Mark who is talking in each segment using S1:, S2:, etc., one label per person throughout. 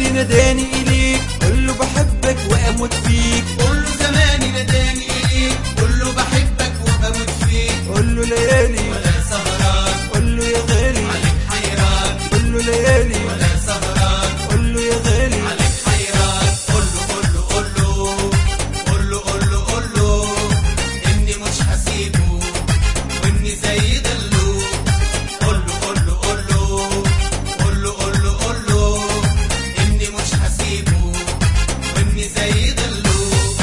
S1: ناداني إليك قول له بحبك وأموت فيك
S2: قول له زماني نداني إليك قول له بحبك وبموت فيك
S1: قول له ليالي
S2: ولا سهران
S1: قول له يا غالي
S2: عليك حيران
S1: قول له ليالي
S2: ولا سهران
S1: قول له يا غالي
S2: عليك حيران قول له قول له قول له قول له قول له قول له إني مش هسيبه وإني زي ضله قول له قول له قول له قول له قول له قول له إني مش هسيبه وإني زي ضله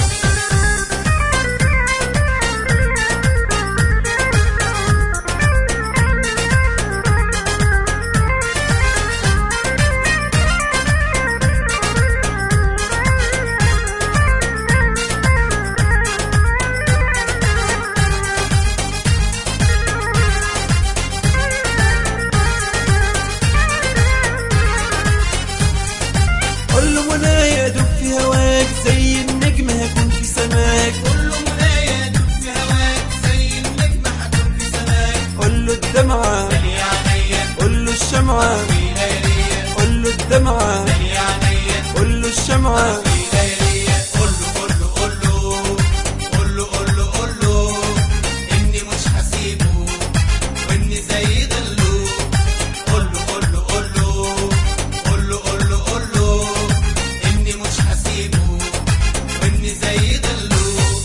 S1: قول له منايا دوب في هواك زي النجم هكون في سماك
S2: كل منايا دب في هواك زي النجم هكون في سماك
S1: قول له الدمعة
S2: يا عينيا
S1: قول له الشمعة
S2: في لياليا
S1: قول له الدمعة
S2: يا عينيا
S1: قول له الشمعة
S2: في لياليا قول له قول له قول له قول له قول له قول له إني مش هسيبه وإني زي ضله قول له قول له قول له قول له قول له قول له إني مش هسيبه وإني زي ضله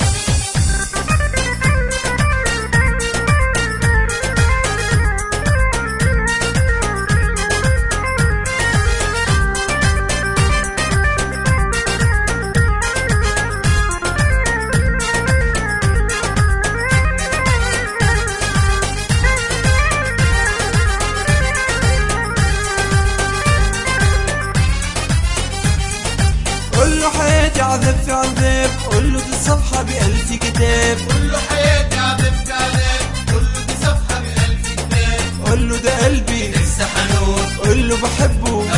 S1: قول له حياتي عذاب في عذاب قول له دي صفحة بألف كتاب
S2: كل حياتي عذاب في عذاب كل دي صفحة بألف كتاب
S1: قول له ده قلبي
S2: لسه حنون
S1: قول له بحبه